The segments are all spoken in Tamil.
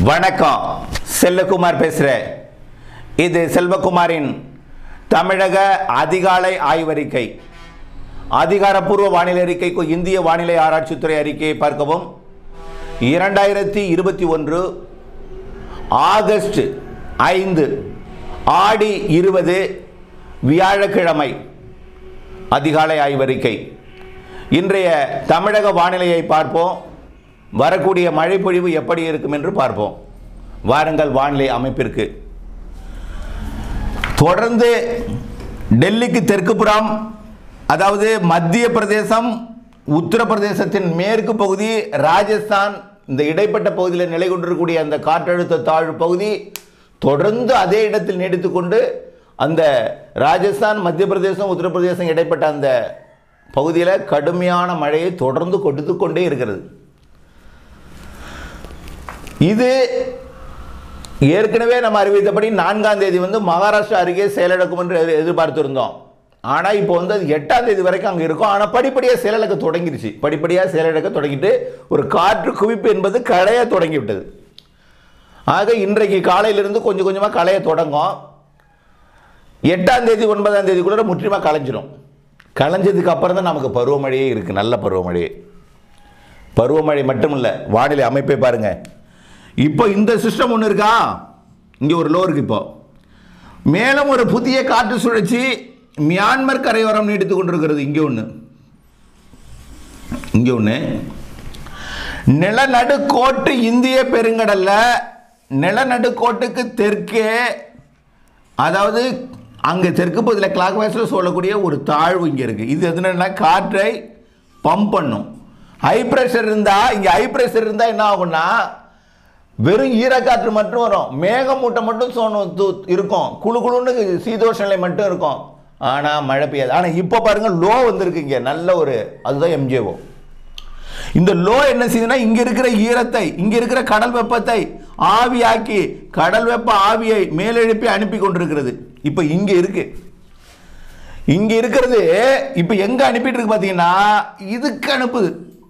வணக்கம் செல்லகுமார் பேசுகிறேன் இது செல்வகுமாரின் தமிழக அதிகாலை ஆய்வறிக்கை அதிகாரப்பூர்வ வானிலை அறிக்கைக்கு இந்திய வானிலை ஆராய்ச்சித்துறை அறிக்கையை பார்க்கவும் இரண்டாயிரத்தி இருபத்தி ஒன்று ஆகஸ்ட் ஐந்து ஆடி இருபது வியாழக்கிழமை அதிகாலை ஆய்வறிக்கை இன்றைய தமிழக வானிலையை பார்ப்போம் வரக்கூடிய மழை பொழிவு எப்படி இருக்கும் என்று பார்ப்போம் வாருங்கள் வானிலை அமைப்பிற்கு தொடர்ந்து டெல்லிக்கு தெற்குப்புறம் அதாவது மத்திய பிரதேசம் உத்தரப்பிரதேசத்தின் மேற்கு பகுதி ராஜஸ்தான் இந்த இடைப்பட்ட பகுதியில் நிலை கொண்டிருக்கக்கூடிய அந்த காற்றழுத்த தாழ்வு பகுதி தொடர்ந்து அதே இடத்தில் நீடித்துக்கொண்டு அந்த ராஜஸ்தான் மத்திய பிரதேசம் உத்தரப்பிரதேசம் இடைப்பட்ட அந்த பகுதியில் கடுமையான மழையை தொடர்ந்து கொடுத்து கொண்டே இருக்கிறது இது ஏற்கனவே நம்ம அறிவித்தபடி நான்காம் தேதி வந்து மகாராஷ்டிரா அருகே செயலிழக்கும் என்று எதிர்- எதிர்பார்த்திருந்தோம் ஆனால் இப்போ வந்து அது எட்டாம் தேதி வரைக்கும் அங்கே இருக்கும் ஆனால் படிப்படியாக செயலிழக்க தொடங்கிருச்சு படிப்படியாக செயலிழக்க தொடங்கிட்டு ஒரு காற்று குவிப்பு என்பது களைய தொடங்கி விட்டது ஆக இன்றைக்கு காலையிலிருந்து கொஞ்சம் கொஞ்சமாக களைய தொடங்கும் எட்டாம் தேதி ஒன்பதாம் தேதிக்குள்ள முற்றிலுமாக களைஞ்சிரும் களைஞ்சதுக்கு அப்புறம் தான் நமக்கு பருவமழையே இருக்குது நல்ல பருவமழையே பருவமழை மட்டும் இல்லை வானிலை அமைப்பை பாருங்க இப்போ இந்த சிஸ்டம் ஒன்று இருக்கா இங்கே ஒரு லோ இருக்கு இப்போ மேலும் ஒரு புதிய காற்று சுழற்சி மியான்மர் கரையோரம் நீடித்து கொண்டிருக்கிறது இங்கே ஒன்று இங்கே ஒன்று நிலநடுக்கோட்டு இந்திய பெருங்கடல்ல நிலநடுக்கோட்டுக்கு தெற்கே அதாவது அங்கே தெற்கு பகுதியில் கிளாக் வைஸில் சொல்லக்கூடிய ஒரு தாழ்வு இங்கே இருக்குது இது எதுனா காற்றை பம்ப் பண்ணும் ஹை ப்ரெஷர் இருந்தால் இங்கே ஹை ப்ரெஷர் இருந்தால் என்ன ஆகும்னா வெறும் ஈரக்காற்று மட்டும் வரும் மேகமூட்டம் மட்டும் சோணும் து- இருக்கும் குளு குளுன்னு சீதோஷ நிலை மட்டும் இருக்கும் ஆனால் மழை பெய்யாது ஆனால் இப்போ பாருங்க லோ வந்திருக்கு இங்கே நல்ல ஒரு அதுதான் எம்ஜேஓ இந்த லோ என்ன செய்யுதுன்னா இங்க இருக்கிற ஈரத்தை இங்க இருக்கிற கடல் வெப்பத்தை ஆவியாக்கி கடல் வெப்ப ஆவியை மேலெழுப்பி அனுப்பி கொண்டிருக்கிறது இப்போ இங்க இருக்கு இங்க இருக்கிறது இப்போ எங்க அனுப்பிட்டு இருக்கு பாத்தீங்கன்னா இதுக்கு அனுப்புது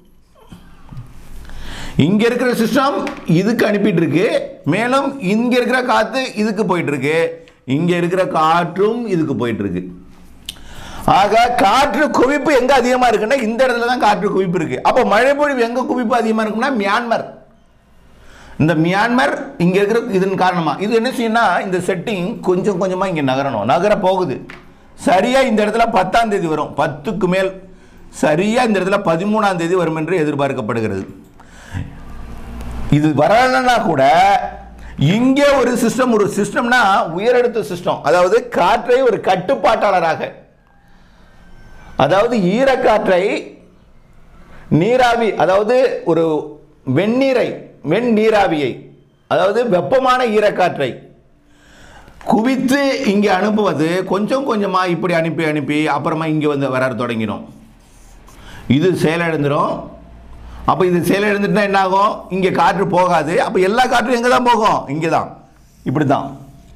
இங்க இருக்கிற சிஸ்டம் இதுக்கு அனுப்பிட்டு இருக்கு மேலும் இங்க இருக்கிற காத்து இதுக்கு போயிட்டு இருக்கு இங்க இருக்கிற காற்றும் இதுக்கு போயிட்டு இருக்கு ஆக காற்று குவிப்பு எங்க அதிகமா இருக்குன்னா இந்த இடத்துல தான் காற்று குவிப்பு இருக்கு அப்போ மழை பொழிவு எங்க குவிப்பு அதிகமா இருக்கும்னா மியான்மர் இந்த மியான்மர் இங்க இருக்கிற இதன் காரணமா இது என்ன செய்யணும்னா இந்த செட்டிங் கொஞ்சம் கொஞ்சமா இங்க நகரணும் நகர போகுது சரியா இந்த இடத்துல பத்தாம் தேதி வரும் பத்துக்கு மேல் சரியா இந்த இடத்துல பதிமூணாம் தேதி வரும் என்று எதிர்பார்க்கப்படுகிறது இது வரலன்னா கூட இங்கே ஒரு சிஸ்டம் ஒரு சிஸ்டம்னா உயரடுத்த சிஸ்டம் அதாவது காற்றை ஒரு கட்டுப்பாட்டாளராக அதாவது ஈரக்காற்றை நீராவி அதாவது ஒரு வெந்நீரை வெந்நீராவியை அதாவது வெப்பமான ஈரக்காற்றை குவித்து இங்கே அனுப்புவது கொஞ்சம் கொஞ்சமாக இப்படி அனுப்பி அனுப்பி அப்புறமா இங்கே வந்து வர தொடங்கிடும் இது செயலிழந்துடும் அப்போ இது செயலிழந்துட்டுனா என்ன ஆகும் இங்கே காற்று போகாது அப்போ எல்லா காற்றும் எங்கே தான் போகும் இங்கே தான் இப்படி தான்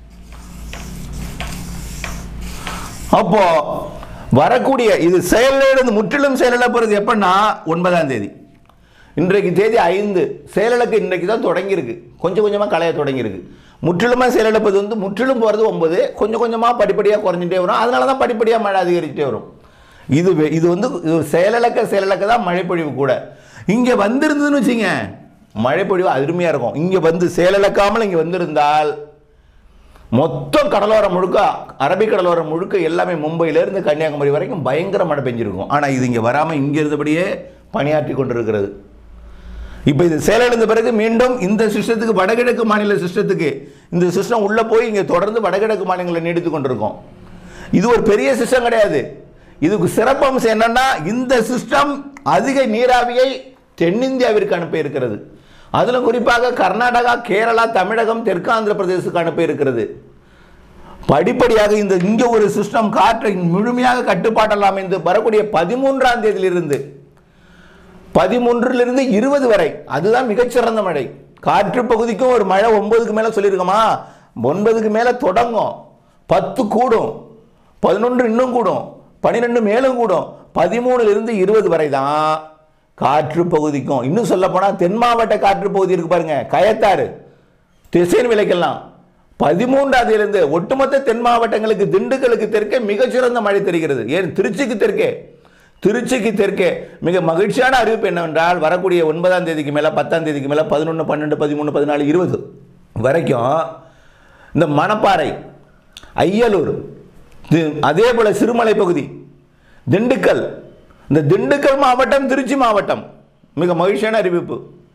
அப்போ வரக்கூடிய இது செயலிழந்து முற்றிலும் செயலிழப்புறது எப்பன்னா ஒன்பதாம் தேதி இன்றைக்கு தேதி ஐந்து செயலிழக்க இன்றைக்கு தான் தொடங்கியிருக்கு கொஞ்சம் கொஞ்சமாக களைய தொடங்கியிருக்கு முற்றிலுமாக செயலிழப்பது வந்து முற்றிலும் போகிறது ஒன்பது கொஞ்சம் கொஞ்சமாக படிப்படியாக குறைஞ்சிட்டே வரும் அதனால தான் படிப்படியாக மழை அதிகரிச்சுட்டே வரும் இது வே- இது வந்து இது செயலிழக்க செயலிழக்க தான் மழைப்பொழிவு கூட இங்கே வந்திருந்ததுன்னு வச்சுங்க மழைப்பொழிவு அருமையாக இருக்கும் இங்கே வந்து செயலிழக்காமல் இங்கே வந்திருந்தால் மொத்தம் கடலோரம் முழுக்க அரபிக் கடலோரம் முழுக்க எல்லாமே மும்பையிலேருந்து கன்னியாகுமரி வரைக்கும் பயங்கர மழை பெஞ்சிருக்கும் ஆனால் இது இங்கே வராமல் இங்கே இருந்தபடியே பணியாற்றி கொண்டிருக்கிறது இப்போ இது செயலிழந்த பிறகு மீண்டும் இந்த சிஸ்டத்துக்கு வடகிழக்கு மாநில சிஸ்டத்துக்கு இந்த சிஸ்டம் உள்ளே போய் இங்கே தொடர்ந்து வடகிழக்கு மாநிலங்களை நீடித்து கொண்டிருக்கும் இது ஒரு பெரிய சிஸ்டம் கிடையாது இதுக்கு சிறப்பம்சம் என்னன்னா இந்த சிஸ்டம் அதிக நீராவியை தென்னிந்தியாவிற்கு அனுப்ப இருக்கிறது அதில் குறிப்பாக கர்நாடகா கேரளா தமிழகம் தெற்கு ஆந்திர பிரதேசத்துக்கு அனுப்ப இருக்கிறது படிப்படியாக இந்த இங்கே ஒரு சிஸ்டம் காற்றை முழுமையாக கட்டுப்பாட்டில் அமைந்து வரக்கூடிய பதிமூன்றாம் தேதியிலிருந்து பதிமூன்றிலிருந்து இருபது வரை அதுதான் மிகச்சிறந்த மழை காற்று பகுதிக்கும் ஒரு மழை ஒன்பதுக்கு மேலே சொல்லியிருக்கோமா ஒன்பதுக்கு மேலே தொடங்கும் பத்து கூடும் பதினொன்று இன்னும் கூடும் பன்னிரெண்டு மேலும் கூடும் பதிமூணுலேருந்து இருபது வரை தான் காற்று பகுதிக்கும் இன்னும் சொல்ல போனால் தென் மாவட்ட காற்று பகுதி இருக்கு பாருங்க கயத்தாறு திசையின் விலைக்கெல்லாம் பதிமூன்றாம் தேதியிலிருந்து ஒட்டுமொத்த தென் மாவட்டங்களுக்கு திண்டுக்கலுக்கு தெற்கே மிகச்சிறந்த மழை தெரிகிறது ஏன் திருச்சிக்கு தெற்கே திருச்சிக்கு தெற்கே மிக மகிழ்ச்சியான அறிவிப்பு என்னவென்றால் வரக்கூடிய ஒன்பதாம் தேதிக்கு மேலே பத்தாம் தேதிக்கு மேலே பதினொன்று பன்னெண்டு பதிமூணு பதினாலு இருபது வரைக்கும் இந்த மணப்பாறை ஐயலூர் தி- அதே போல் சிறுமலை பகுதி திண்டுக்கல் இந்த திண்டுக்கல் மாவட்டம் திருச்சி மாவட்டம் மிக மகிழ்ச்சியான அறிவிப்பு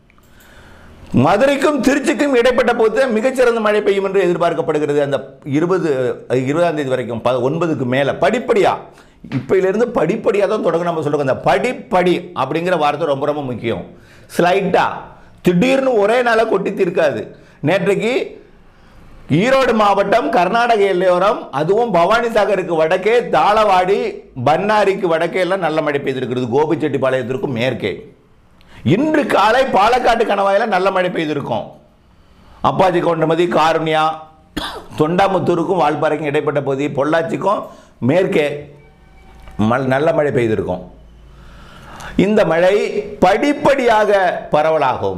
மதுரைக்கும் திருச்சிக்கும் இடைப்பட்ட போது மிகச்சிறந்த மழை பெய்யும் என்று எதிர்பார்க்கப்படுகிறது அந்த இருபது இருபதாம் தேதி வரைக்கும் ப ஒன்பதுக்கு மேலே படிப்படியா இப்பையிலிருந்து படிப்படியாக தான் தொடங்க நம்ம சொல்லுவோம் அந்த படிப்படி அப்படிங்கிற வார்த்தை ரொம்ப ரொம்ப முக்கியம் ஸ்லைட்டா திடீர்னு ஒரே நாளாக கொட்டி தீர்க்காது நேற்றைக்கு ஈரோடு மாவட்டம் கர்நாடக எல்லையோரம் அதுவும் பவானி சாகருக்கு வடக்கே தாளவாடி பன்னாரிக்கு வடக்கே எல்லாம் நல்ல மழை பெய்திருக்கிறது கோபிச்செட்டிப்பாளையத்திற்கும் மேற்கே இன்று காலை பாலக்காட்டு கணவாயில் நல்ல மழை பெய்திருக்கும் அப்பாச்சி கவுண்டமதி காருண்யா தொண்டாமுத்தூருக்கும் வால்பாறைக்கும் இடைப்பட்ட பகுதி பொள்ளாச்சிக்கும் மேற்கே மல் நல்ல மழை பெய்திருக்கும் இந்த மழை படிப்படியாக பரவலாகும்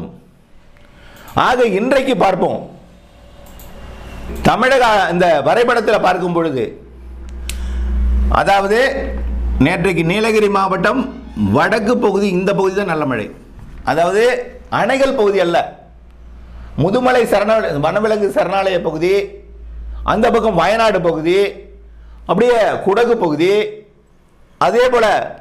ஆக இன்றைக்கு பார்ப்போம் தமிழக இந்த வரைபடத்தில் பார்க்கும் பொழுது அதாவது நேற்றைக்கு நீலகிரி மாவட்டம் வடக்கு பகுதி இந்த பகுதி தான் நல்ல மழை அதாவது அணைகள் பகுதி அல்ல முதுமலை சரணாலய வனவிலங்கு சரணாலய பகுதி அந்த பக்கம் வயநாடு பகுதி அப்படியே குடகு பகுதி அதே போல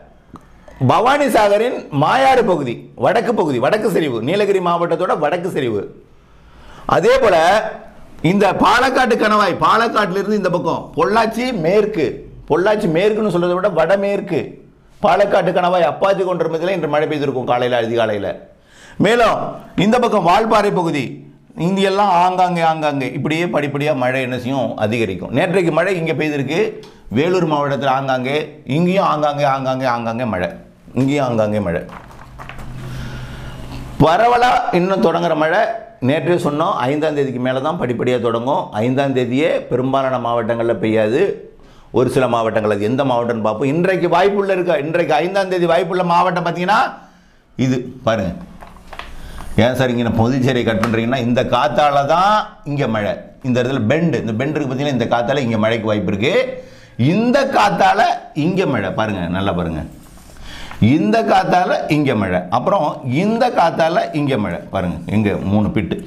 பவானி சாகரின் மாயாறு பகுதி வடக்கு பகுதி வடக்கு சரிவு நீலகிரி மாவட்டத்தோட வடக்கு சரிவு அதே போல இந்த பாலக்காட்டு கணவாய் பாலக்காட்டிலிருந்து இந்த பக்கம் பொள்ளாச்சி மேற்கு பொள்ளாச்சி மேற்குன்னு சொல்றதை விட வடமேற்கு பாலக்காட்டு கணவாய் அப்பாச்சி கொண்டிருப்பதில் இன்று மழை பெய்திருக்கும் காலையில் அதிகாலையில் மேலும் இந்த பக்கம் வால்பாறை பகுதி இங்கெல்லாம் ஆங்காங்கே ஆங்காங்கே இப்படியே படிப்படியாக மழை என்ன செய்யும் அதிகரிக்கும் நேற்றைக்கு மழை இங்கே பெய்திருக்கு வேலூர் மாவட்டத்தில் ஆங்காங்கே இங்கேயும் ஆங்காங்கே ஆங்காங்கே ஆங்காங்கே மழை இங்கேயும் ஆங்காங்கே மழை பரவலாக இன்னும் தொடங்குற மழை நேற்றே சொன்னோம் ஐந்தாம் தேதிக்கு மேலே தான் படிப்படியாக தொடங்கும் ஐந்தாம் தேதியே பெரும்பாலான மாவட்டங்களில் பெய்யாது ஒரு சில மாவட்டங்கள் அது எந்த மாவட்டம்னு பார்ப்போம் இன்றைக்கு வாய்ப்புள்ள இருக்க இன்றைக்கு ஐந்தாம் தேதி வாய்ப்புள்ள மாவட்டம் பார்த்தீங்கன்னா இது பாருங்க ஏன் சார் இங்கே புதுச்சேரி கட் பண்ணுறீங்கன்னா இந்த காத்தால தான் இங்கே மழை இந்த இடத்துல பெண்டு இந்த பெண்டு இருக்கு பார்த்தீங்கன்னா இந்த காத்தால இங்கே மழைக்கு வாய்ப்பு இருக்கு இந்த காத்தால இங்கே மழை பாருங்க நல்லா பாருங்க இந்த காத்தால இங்கே மழை அப்புறம் இந்த காத்தால இங்கே மழை பாருங்க எங்க மூணு பிட்டு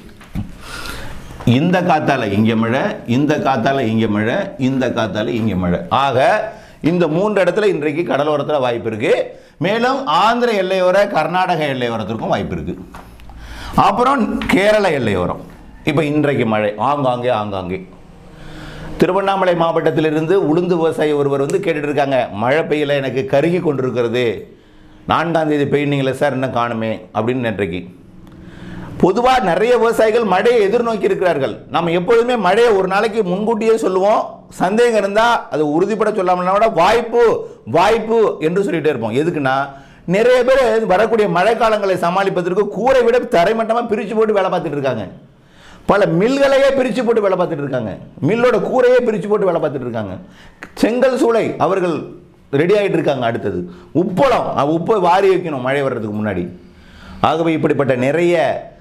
இந்த காத்தால இங்கே மழை இந்த காத்தால இங்கே மழை இந்த காத்தால இங்கே மழை ஆக இந்த மூன்று இடத்துல இன்றைக்கு கடலோரத்தில் வாய்ப்பு இருக்கு மேலும் ஆந்திர எல்லையோர கர்நாடக எல்லையோரத்திற்கும் வாய்ப்பு இருக்கு அப்புறம் கேரள எல்லையோரம் இப்போ இன்றைக்கு மழை ஆங்காங்கே ஆங்காங்கே திருவண்ணாமலை மாவட்டத்திலிருந்து உளுந்து விவசாயி ஒருவர் வந்து கேட்டுட்டு இருக்காங்க மழை பெய்யல எனக்கு கருகி கொண்டிருக்கிறது நான்காம் தேதி பெய்யுனீங்களே சார் இன்னும் காணுமே அப்படின்னு நேற்றைக்கு பொதுவாக நிறைய விவசாயிகள் மழையை எதிர்நோக்கி இருக்கிறார்கள் நம்ம எப்பொழுதுமே மழையை ஒரு நாளைக்கு முன்கூட்டியே சொல்லுவோம் சந்தேகம் இருந்தால் அது உறுதிப்பட சொல்லாமல்னா கூட வாய்ப்பு வாய்ப்பு என்று சொல்லிட்டே இருப்போம் எதுக்குன்னா நிறைய பேர் வரக்கூடிய மழைக்காலங்களை சமாளிப்பதற்கு கூரை விட தரைமட்டமாக பிரித்து போட்டு வேலை பார்த்துட்டு இருக்காங்க பல மில்களையே பிரித்து போட்டு வேலை பார்த்துட்டு இருக்காங்க மில்லோட கூரையே பிரித்து போட்டு வேலை பார்த்துட்டு இருக்காங்க செங்கல் சூளை அவர்கள் ரெடி ஆகிட்டு இருக்காங்க அடுத்தது உப்பளம் அஹ் உப்பை வாரி வைக்கணும் மழை வர்றதுக்கு முன்னாடி ஆகவே இப்படிப்பட்ட நிறைய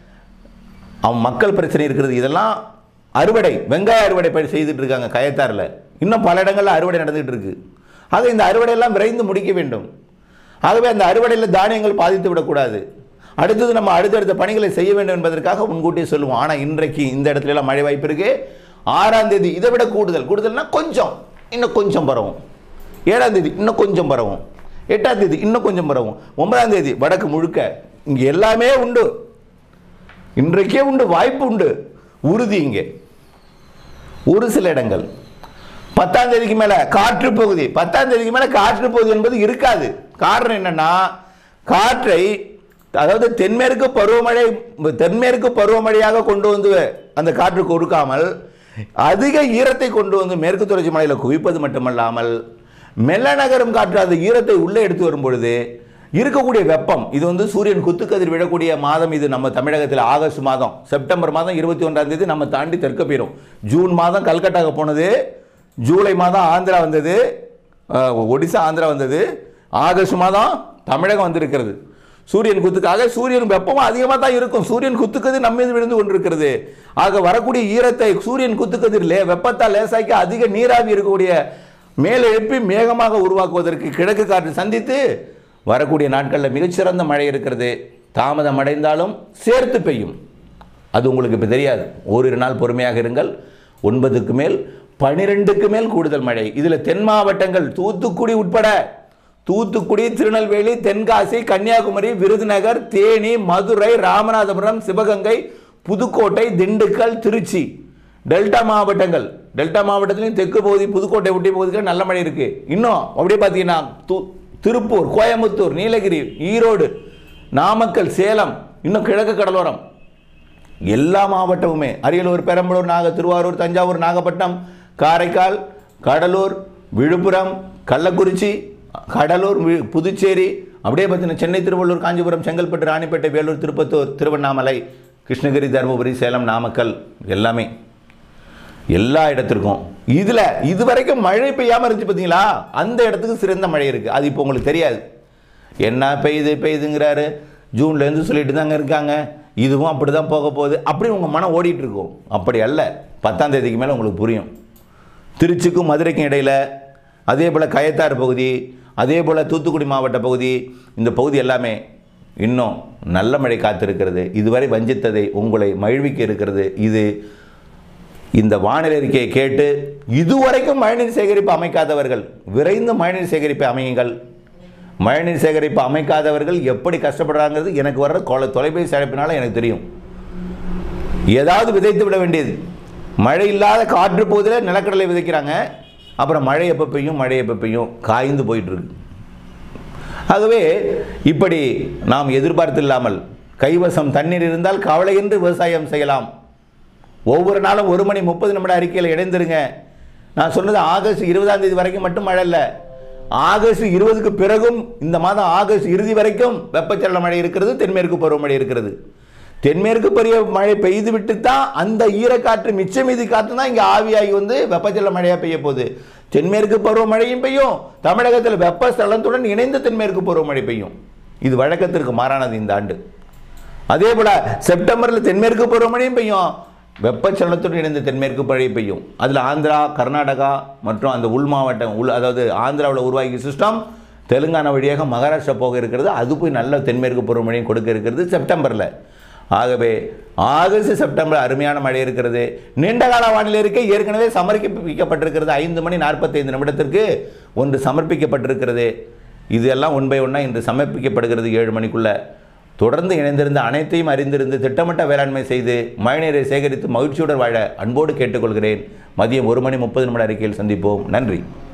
அவன் மக்கள் பிரச்சனை இருக்கிறது இதெல்லாம் அறுவடை வெங்காய அறுவடை பணி செய்துட்டு இருக்காங்க கயத்தாரில் இன்னும் பல இடங்களில் அறுவடை நடந்துகிட்டு இருக்கு ஆக இந்த அறுவடையெல்லாம் விரைந்து முடிக்க வேண்டும் ஆகவே அந்த அறுவடையில் தானியங்கள் பாதித்து விடக்கூடாது அடுத்தது நம்ம அடுத்தடுத்த பணிகளை செய்ய வேண்டும் என்பதற்காக முன்கூட்டியே சொல்லுவோம் ஆனால் இன்றைக்கு இந்த இடத்துல எல்லாம் மழை வாய்ப்பு இருக்கு ஆறாம் தேதி இதை விட கூடுதல் கூடுதல்னா கொஞ்சம் இன்னும் கொஞ்சம் பரவும் ஏழாம் தேதி இன்னும் கொஞ்சம் பரவும் எட்டாம் தேதி இன்னும் கொஞ்சம் பரவும் ஒன்பதாம் தேதி வடக்கு முழுக்க இங்கே எல்லாமே உண்டு இன்றைக்கே உண்டு வாய்ப்பு உண்டு உறுதி இங்கே ஒரு சில இடங்கள் பத்தாம் தேதிக்கு மேல காற்று பகுதி பத்தாம் தேதிக்கு மேல காற்று பகுதி என்பது இருக்காது காரணம் என்னன்னா காற்றை அதாவது தென்மேற்கு பருவமழை தென்மேற்கு பருவமழையாக கொண்டு வந்து அந்த காற்று கொடுக்காமல் அதிக ஈரத்தை கொண்டு வந்து மேற்கு தொடர்ச்சி மலையில் குவிப்பது மட்டுமல்லாமல் மெல்ல நகரும் காற்று அந்த ஈரத்தை உள்ளே எடுத்து வரும் பொழுது இருக்கக்கூடிய வெப்பம் இது வந்து சூரியன் குத்துக்கதிர் விழக்கூடிய மாதம் இது நம்ம தமிழகத்தில் ஆகஸ்ட் மாதம் செப்டம்பர் மாதம் இருபத்தி ஒன்றாம் தேதி நம்ம தாண்டி தெற்க போயிடும் ஜூன் மாதம் கல்கட்டாக்கு போனது ஜூலை மாதம் ஆந்திரா வந்தது அஹ், ஒடிசா ஆந்திரா வந்தது ஆகஸ்ட் மாதம் தமிழகம் வந்திருக்கிறது சூரியன் குத்துக்காக சூரியன் வெப்பமும் அதிகமாக தான் இருக்கும் சூரியன் குத்துக்கிறது நம்ம மீது விழுந்து கொண்டிருக்கிறது ஆக வரக்கூடிய ஈரத்தை சூரியன் குத்துக்கதிரிலே வெப்பத்தால் லேசாக்கி அதிக நீராவி இருக்கக்கூடிய மேலே எழுப்பி மேகமாக உருவாக்குவதற்கு கிழக்கு காற்று சந்தித்து வரக்கூடிய நாட்களில் மிகச்சிறந்த மழை இருக்கிறது தாமதம் அடைந்தாலும் சேர்த்து பெய்யும் அது உங்களுக்கு இப்போ தெரியாது ஓரிரு நாள் பொறுமையாக இருங்கள் ஒன்பதுக்கு மேல் பனிரெண்டுக்கு மேல் கூடுதல் மழை இதில் தென் மாவட்டங்கள் தூத்துக்குடி உட்பட தூத்துக்குடி திருநெல்வேலி தென்காசி கன்னியாகுமரி விருதுநகர் தேனி மதுரை ராமநாதபுரம் சிவகங்கை புதுக்கோட்டை திண்டுக்கல் திருச்சி டெல்டா மாவட்டங்கள் டெல்டா மாவட்டத்திலையும் தெற்கு பகுதி புதுக்கோட்டை ஒட்டிய பகுதிகள் நல்ல மழை இருக்கு இன்னும் அப்படியே பார்த்தீங்கன்னா து- திருப்பூர் கோயம்புத்தூர் நீலகிரி ஈரோடு நாமக்கல் சேலம் இன்னும் கிழக்கு கடலோரம் எல்லா மாவட்டமுமே அரியலூர் பெரம்பலூர் நாக திருவாரூர் தஞ்சாவூர் நாகப்பட்டினம் காரைக்கால் கடலூர் விழுப்புரம் கள்ளக்குறிச்சி கடலூர் வி- புதுச்சேரி அப்படியே பார்த்தீங்கன்னா சென்னை திருவள்ளூர் காஞ்சிபுரம் செங்கல்பட்டு ராணிப்பேட்டை வேலூர் திருப்பத்தூர் திருவண்ணாமலை கிருஷ்ணகிரி தருமபுரி சேலம் நாமக்கல் எல்லாமே எல்லா இடத்திற்கும் இதில் இது வரைக்கும் மழை பெய்யாமல் இருந்துச்சு பார்த்தீங்களா அந்த இடத்துக்கு சிறந்த மழை இருக்குது அது இப்போ உங்களுக்கு தெரியாது என்ன பெய்யுது பெய்யுதுங்கிறாரு ஜூன்லேருந்து சொல்லிட்டு தாங்க இருக்காங்க இதுவும் அப்படி தான் போக போகுது அப்படி உங்கள் மனம் ஓடிட்டு இருக்கும் அப்படி அல்ல பத்தாம் தேதிக்கு மேலே உங்களுக்கு புரியும் திருச்சிக்கும் மதுரைக்கும் இடையில் அதே போல் கயத்தாறு பகுதி அதே போல் தூத்துக்குடி மாவட்ட பகுதி இந்த பகுதி எல்லாமே இன்னும் நல்ல மழை காத்திருக்கிறது இதுவரை வஞ்சித்ததை உங்களை மகிழ்விக்க இருக்கிறது இது இந்த வானிலை அறிக்கையை கேட்டு இதுவரைக்கும் மழைநீர் சேகரிப்பு அமைக்காதவர்கள் விரைந்து மழைநீர் சேகரிப்பை அமையுங்கள் மழைநீர் சேகரிப்பு அமைக்காதவர்கள் எப்படி கஷ்டப்படுறாங்கிறது எனக்கு வர்ற கொலை தொலைபேசி அழைப்பினால எனக்கு தெரியும் ஏதாவது விதைத்து விட வேண்டியது மழை இல்லாத காற்று போதில் நிலக்கடலை விதைக்கிறாங்க அப்புறம் மழை எப்போ பெய்யும் மழை எப்போ பெய்யும் காய்ந்து போயிட்டு இருக்கு ஆகவே இப்படி நாம் எதிர்பார்த்தில்லாமல் கைவசம் தண்ணீர் இருந்தால் கவலையின்றி விவசாயம் செய்யலாம் ஒவ்வொரு நாளும் ஒரு மணி முப்பது நிமிட அறிக்கையில் இணைந்திருங்க நான் சொன்னது ஆகஸ்ட் இருபதாம் தேதி வரைக்கும் மட்டும் மழை இல்லை ஆகஸ்ட் இருபதுக்கு பிறகும் இந்த மாதம் ஆகஸ்ட் இறுதி வரைக்கும் வெப்பச்சலன மழை இருக்கிறது தென்மேற்கு பருவமழை இருக்கிறது தென்மேற்கு பருவ மழை பெய்து விட்டு தான் அந்த ஈரக்காற்று மிச்ச மீதி காற்று தான் இங்கே ஆவியாகி வந்து வெப்பச்சலன மழையாக பெய்ய போகுது தென்மேற்கு பருவமழையும் பெய்யும் தமிழகத்தில் வெப்பஸ்தலத்துடன் இணைந்த தென்மேற்கு பருவமழை பெய்யும் இது வழக்கத்திற்கு மாறானது இந்த ஆண்டு அதே போல செப்டம்பரில் தென்மேற்கு பருவமழையும் பெய்யும் வெப்பச்சலனத்துடன் இணைந்த தென்மேற்கு மழை பெய்யும் அதில் ஆந்திரா கர்நாடகா மற்றும் அந்த உள் மாவட்டம் உள் அதாவது ஆந்திராவில் உருவாகிய சிஸ்டம் தெலுங்கானா வழியாக மகாராஷ்டிரா போக இருக்கிறது அது போய் நல்ல தென்மேற்கு பருவமழையும் கொடுக்க இருக்கிறது செப்டம்பரில் ஆகவே ஆகஸ்ட் செப்டம்பர் அருமையான மழை இருக்கிறது நீண்டகால வானிலை இருக்க ஏற்கனவே சமர்ப்பிக்கப்பட்டிருக்கிறது ஐந்து மணி நாற்பத்தைந்து நிமிடத்திற்கு ஒன்று சமர்ப்பிக்கப்பட்டிருக்கிறது இதெல்லாம் ஒன் பை ஒன்னாக இன்று சமர்ப்பிக்கப்படுகிறது ஏழு மணிக்குள்ள தொடர்ந்து இணைந்திருந்த அனைத்தையும் அறிந்திருந்து திட்டமிட்ட வேளாண்மை செய்து மழைநீரை சேகரித்து மகிழ்ச்சியுடன் வாழ அன்போடு கேட்டுக்கொள்கிறேன் மதியம் ஒரு மணி முப்பது நிமிட அறிக்கையில் சந்திப்போம் நன்றி